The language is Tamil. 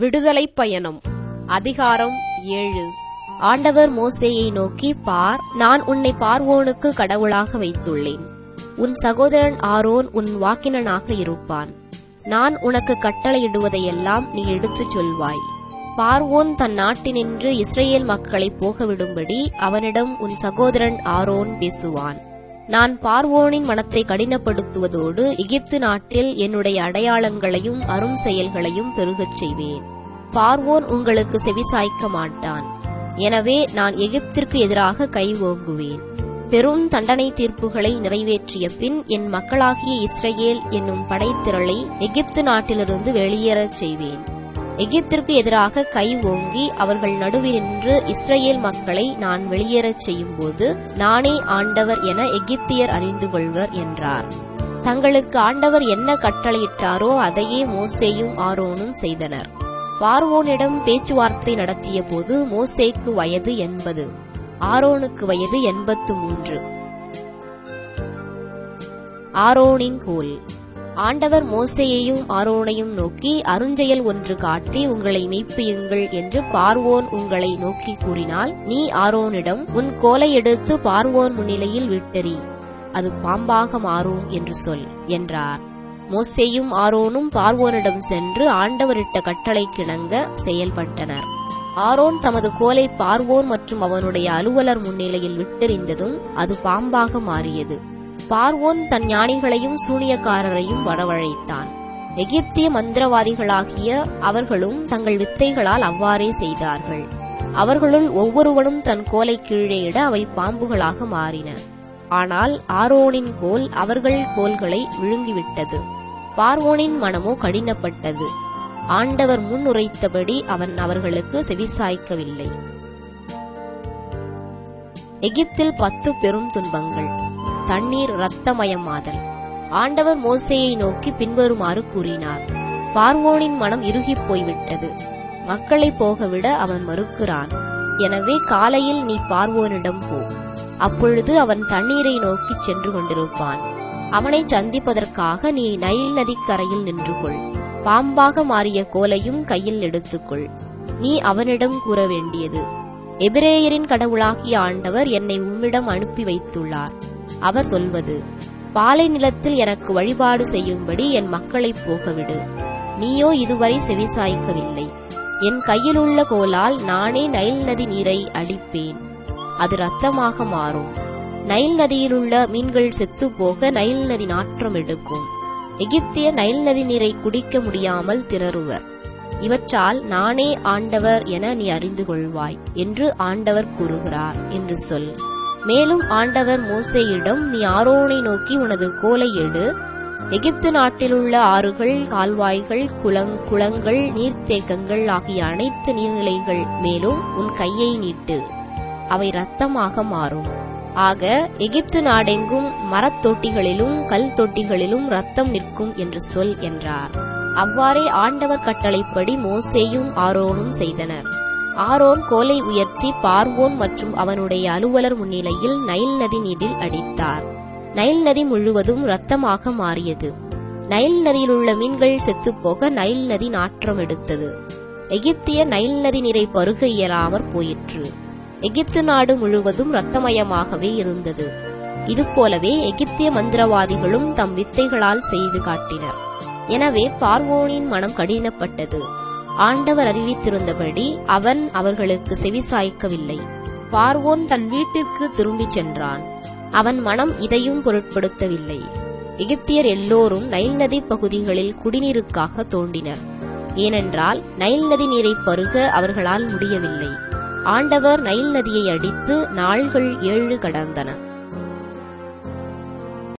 விடுதலைப் பயணம் அதிகாரம் ஏழு ஆண்டவர் மோசேயை நோக்கி பார் நான் உன்னை பார்வோனுக்கு கடவுளாக வைத்துள்ளேன் உன் சகோதரன் ஆரோன் உன் வாக்கினனாக இருப்பான் நான் உனக்கு கட்டளையிடுவதையெல்லாம் நீ எடுத்துச் சொல்வாய் பார்வோன் தன் நாட்டினின்று இஸ்ரேல் மக்களை போகவிடும்படி அவனிடம் உன் சகோதரன் ஆரோன் பேசுவான் நான் பார்வோனின் மனத்தை கடினப்படுத்துவதோடு எகிப்து நாட்டில் என்னுடைய அடையாளங்களையும் அரும் செயல்களையும் பெருகச் செய்வேன் பார்வோன் உங்களுக்கு செவிசாய்க்க மாட்டான் எனவே நான் எகிப்திற்கு எதிராக கை ஓங்குவேன் பெரும் தண்டனை தீர்ப்புகளை நிறைவேற்றிய பின் என் மக்களாகிய இஸ்ரேல் என்னும் படைத்திரளை எகிப்து நாட்டிலிருந்து வெளியேறச் செய்வேன் எகிப்திற்கு எதிராக கை ஓங்கி அவர்கள் நடுவினின்று இஸ்ரேல் மக்களை நான் வெளியேறச் செய்யும்போது நானே ஆண்டவர் என எகிப்தியர் அறிந்து கொள்வர் என்றார் தங்களுக்கு ஆண்டவர் என்ன கட்டளையிட்டாரோ அதையே மோசேயும் ஆரோனும் செய்தனர் பார்வோனிடம் பேச்சுவார்த்தை நடத்திய போது மோசேக்கு வயது எண்பது ஆரோனுக்கு வயது எண்பத்து மூன்று ஆரோனின் கோல் ஆண்டவர் மோசேயையும் ஆரோனையும் நோக்கி அருஞ்செயல் ஒன்று காட்டி உங்களை மெய்ப்பியுங்கள் என்று பார்வோன் உங்களை நோக்கி கூறினால் நீ ஆரோனிடம் உன் கோலை எடுத்து பார்வோன் முன்னிலையில் விட்டெறி அது பாம்பாக மாறும் என்று சொல் என்றார் மோசேயும் ஆரோனும் பார்வோனிடம் சென்று ஆண்டவரிட்ட கட்டளை கிணங்க செயல்பட்டனர் ஆரோன் தமது கோலை பார்வோன் மற்றும் அவனுடைய அலுவலர் முன்னிலையில் விட்டெறிந்ததும் அது பாம்பாக மாறியது பார்வோன் தன் ஞானிகளையும் சூனியக்காரரையும் வரவழைத்தான் எகிப்திய மந்திரவாதிகளாகிய அவர்களும் தங்கள் வித்தைகளால் அவ்வாறே செய்தார்கள் அவர்களுள் ஒவ்வொருவனும் தன் கோலை கீழே இட அவை பாம்புகளாக மாறின ஆனால் ஆரோனின் கோல் அவர்கள் கோல்களை விழுங்கிவிட்டது பார்வோனின் மனமோ கடினப்பட்டது ஆண்டவர் முன் உரைத்தபடி அவன் அவர்களுக்கு செவிசாய்க்கவில்லை எகிப்தில் பத்து பெரும் துன்பங்கள் தண்ணீர் இரத்தமயமாதல் ஆண்டவர் மோசேயை நோக்கி பின்வருமாறு கூறினார் பார்வோனின் மனம் இறுகிப் போய்விட்டது மக்களை போகவிட அவன் மறுக்கிறான் எனவே காலையில் நீ பார்வோனிடம் போ அப்பொழுது அவன் தண்ணீரை நோக்கிச் சென்று கொண்டிருப்பான் அவனை சந்திப்பதற்காக நீ நைல் நதிக்கரையில் நின்று கொள் பாம்பாக மாறிய கோலையும் கையில் எடுத்துக்கொள் நீ அவனிடம் கூற வேண்டியது எபிரேயரின் கடவுளாகிய ஆண்டவர் என்னை உம்மிடம் அனுப்பி வைத்துள்ளார் அவர் சொல்வது பாலை நிலத்தில் எனக்கு வழிபாடு செய்யும்படி என் மக்களை போகவிடு நீயோ இதுவரை செவிசாய்க்கவில்லை என் கையிலுள்ள கோலால் நானே நைல் நதி நீரை அடிப்பேன் அது ரத்தமாக மாறும் நைல் நதியிலுள்ள மீன்கள் செத்து போக நைல் நதி நாற்றம் எடுக்கும் எகிப்திய நைல் நதி நீரை குடிக்க முடியாமல் திரறுவர் இவற்றால் நானே ஆண்டவர் என நீ அறிந்து கொள்வாய் என்று ஆண்டவர் கூறுகிறார் என்று சொல் மேலும் ஆண்டவர் மோசேயிடம் நீ ஆரோனை நோக்கி உனது கோலை எடு எகிப்து நாட்டிலுள்ள ஆறுகள் கால்வாய்கள் குளங் குளங்கள் நீர்த்தேக்கங்கள் ஆகிய அனைத்து நீர்நிலைகள் மேலும் உன் கையை நீட்டு அவை இரத்தமாக மாறும் ஆக எகிப்து நாடெங்கும் மரத்தொட்டிகளிலும் கல் தொட்டிகளிலும் ரத்தம் நிற்கும் என்று சொல் என்றார் அவ்வாறே ஆண்டவர் கட்டளைப்படி மோசேயும் ஆரோனும் செய்தனர் ஆரோன் கோலை உயர்த்தி பார்வோன் மற்றும் அவனுடைய அலுவலர் முன்னிலையில் நைல் நதி நீரில் அடித்தார் நைல் நதி முழுவதும் இரத்தமாக மாறியது நைல் நதியிலுள்ள மீன்கள் செத்துப்போக நைல் நதி நாற்றம் எடுத்தது எகிப்திய நைல் நதி நீரை பருக இயலாமற் போயிற்று எகிப்து நாடு முழுவதும் இரத்தமயமாகவே இருந்தது இதுபோலவே எகிப்திய மந்திரவாதிகளும் தம் வித்தைகளால் செய்து காட்டினர் எனவே பார்வோனின் மனம் கடினப்பட்டது ஆண்டவர் அறிவித்திருந்தபடி அவன் அவர்களுக்கு செவிசாய்க்கவில்லை பார்வோன் தன் வீட்டிற்கு திரும்பிச் சென்றான் அவன் மனம் இதையும் பொருட்படுத்தவில்லை எகிப்தியர் எல்லோரும் நைல் நதி பகுதிகளில் குடிநீருக்காக தோண்டினர் ஏனென்றால் நைல் நதி நீரை பருக அவர்களால் முடியவில்லை ஆண்டவர் நைல் நதியை அடித்து நாள்கள் ஏழு கடந்தன